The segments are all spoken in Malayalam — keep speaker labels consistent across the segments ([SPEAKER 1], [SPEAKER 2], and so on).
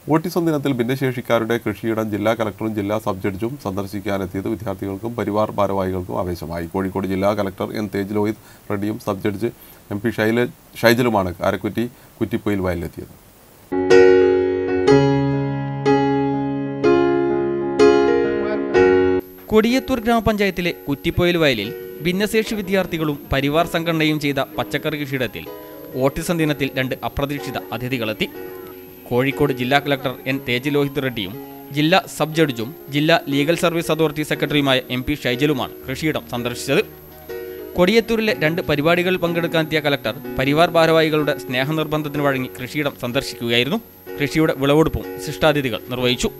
[SPEAKER 1] ഓട്ടിസം ദിനത്തിൽ ഭിന്നശേഷിക്കാരുടെ കൃഷിയിടം ജില്ലാ കലക്ടറും ജില്ലാ സബ് ജഡ്ജും സന്ദർശിക്കാനെത്തിയത് വിദ്യാർത്ഥികൾക്കും പരിവാർ ഭാരവാഹികൾക്കും ആവേശമായി കോഴിക്കോട് ജില്ലാ കലക്ടർ എൻ തേജ് ലോഹിത് റെഡ്ഡിയും sub judge M P Shaila ഷൈജലുമാണ് കാരക്കുറ്റി കുറ്റിപ്പൊയിൽ വയലിലെത്തിയത്
[SPEAKER 2] കൊടിയത്തൂർ ഗ്രാമപഞ്ചായത്തിലെ കുറ്റിപ്പൊയിൽ വയലിൽ ഭിന്നശേഷി വിദ്യാർത്ഥികളും പരിവാർ സംഘടനയും ചെയ്ത പച്ചക്കറി കൃഷിയിടത്തിൽ ഓട്ടിസം ദിനത്തിൽ രണ്ട് അപ്രതീക്ഷിത അതിഥികളെത്തി കോഴിക്കോട് ജില്ലാ കളക്ടർ എൻ തേജ് ലോഹിത് റെഡ്ഡിയും ജില്ലാ സബ് ജഡ്ജും ജില്ലാ ലീഗൽ സർവീസ് അതോറിറ്റി സെക്രട്ടറിയുമായ എം പി ഷൈജലുമാണ് കൃഷിയിടം സന്ദർശിച്ചത് കൊടിയത്തൂരിലെ രണ്ട് പരിപാടികളിൽ പങ്കെടുക്കാനെത്തിയ കലക്ടർ പരിവാർ ഭാരവാഹികളുടെ സ്നേഹനിർബന്ധത്തിന് വഴങ്ങി കൃഷിയിടം സന്ദർശിക്കുകയായിരുന്നു കൃഷിയുടെ വിളവെടുപ്പും ശിഷ്ടാതിഥികൾ നിർവഹിച്ചു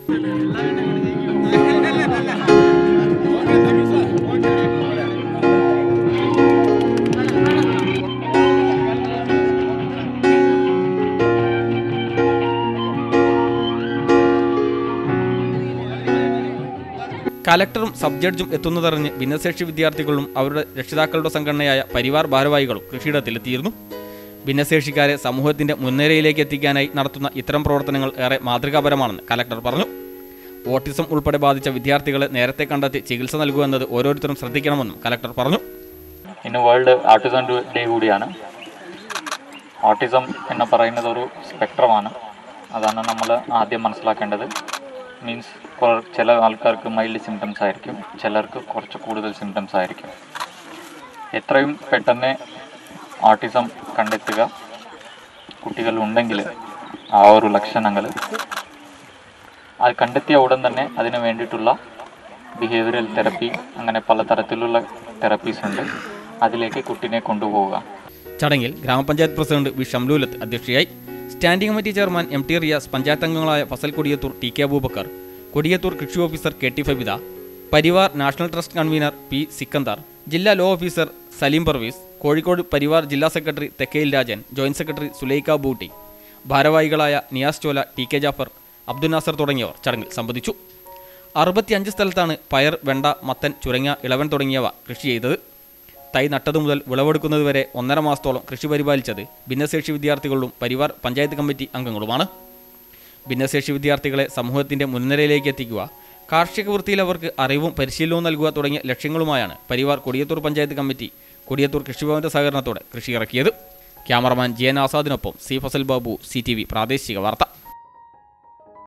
[SPEAKER 2] കലക്ടറും സബ് ജഡ്ജും എത്തുന്നതറിഞ്ഞ് ഭിന്നശേഷി വിദ്യാർത്ഥികളും അവരുടെ രക്ഷിതാക്കളുടെ സംഘടനയായ പരിവാർ ഭാരവാഹികളും കൃഷിയിടത്തിലെത്തിയിരുന്നു ഭിന്നശേഷിക്കാരെ സമൂഹത്തിന്റെ മുൻനിരയിലേക്ക് എത്തിക്കാനായി നടത്തുന്ന ഇത്തരം പ്രവർത്തനങ്ങൾ ഏറെ മാതൃകാപരമാണെന്ന് കലക്ടർ പറഞ്ഞു ഓട്ടിസം ഉൾപ്പെടെ ബാധിച്ച വിദ്യാർത്ഥികളെ നേരത്തെ കണ്ടെത്തി ചികിത്സ നൽകുക എന്നത് ഓരോരുത്തരും ശ്രദ്ധിക്കണമെന്നും കലക്ടർ പറഞ്ഞു
[SPEAKER 3] ഇന്ന് വേൾഡ് ആട്ടിസം ഡേ കൂടിയാണ് ഓട്ടിസം എന്ന് പറയുന്നത് ഒരു സ്പെക്ട്രമാണ് അതാണ് നമ്മൾ ആദ്യം മനസ്സിലാക്കേണ്ടത് മീൻസ് ചില ആൾക്കാർക്ക് മൈൽഡ് സിംറ്റംസ് ആയിരിക്കും ചിലർക്ക് കുറച്ച് കൂടുതൽ സിംറ്റംസ് ആയിരിക്കും എത്രയും പെട്ടെന്ന് ഓട്ടിസം കണ്ടെത്തുക കുട്ടികൾ ഉണ്ടെങ്കിൽ ആ ഒരു ലക്ഷണങ്ങൾ അത് കണ്ടെത്തിയ ഉടൻ തന്നെ അതിന് വേണ്ടിയിട്ടുള്ള ബിഹേവിയറൽ തെറപ്പി അങ്ങനെ പലതരത്തിലുള്ള തെറപ്പീസ് ഉണ്ട് അതിലേക്ക് കുട്ടീനെ കൊണ്ടുപോവുക
[SPEAKER 2] ചടങ്ങിൽ ഗ്രാമപഞ്ചായത്ത് പ്രസിഡന്റ് വി ഷംലൂലത്ത് അധ്യക്ഷയായി standing committee chairman M T Riyas panchayat അംഗങ്ങളായ ഫസൽ കൊടിയത്തൂർ ടി കെ അബൂബക്കർ കൊടിയത്തൂർ കൃഷി officer K T Fabitha Parivar national trust convener P Sikandar ജില്ലാ ലോ ഓഫീസർ സലീം പർവീസ് കോഴിക്കോട് പരിവാർ ജില്ലാ secretary Thekkayil Rajan joint secretary Sulaikha Bootty ഭാരവാഹികളായ നിയാസ് ചോല ടി കെ ജാഫർ അബ്ദുൽ നാസർ തുടങ്ങിയവർ ചടങ്ങിൽ സംബന്ധിച്ചു അറുപത്തിയഞ്ച് സ്ഥലത്താണ് പയർ വെണ്ട മത്തൻ ചുരങ്ങ ഇളവൻ തുടങ്ങിയവ കൃഷി ചെയ്തത് തൈ നട്ടതു മുതൽ വിളവെടുക്കുന്നതുവരെ ഒന്നര മാസത്തോളം കൃഷി പരിപാലിച്ചത് ഭിന്നശേഷി വിദ്യാർത്ഥികളും പരിവാർ പഞ്ചായത്ത് കമ്മിറ്റി അംഗങ്ങളുമാണ് ഭിന്നശേഷി വിദ്യാർത്ഥികളെ സമൂഹത്തിന്റെ മുൻനിരയിലേക്ക് എത്തിക്കുക കാർഷിക വൃത്തിയിൽ അവർക്ക് അറിവും പരിശീലനവും നൽകുക തുടങ്ങിയ ലക്ഷ്യങ്ങളുമായാണ് പരിവാർ കൊടിയത്തൂർ പഞ്ചായത്ത് കമ്മിറ്റി കൊടിയത്തൂർ കൃഷിഭവന്റെ സഹകരണത്തോടെ കൃഷി ഇറക്കിയത് ക്യാമറമാൻ ജെ എൻ ആസാദിനൊപ്പം സി ഫസൽ ബാബു സി പ്രാദേശിക വാർത്ത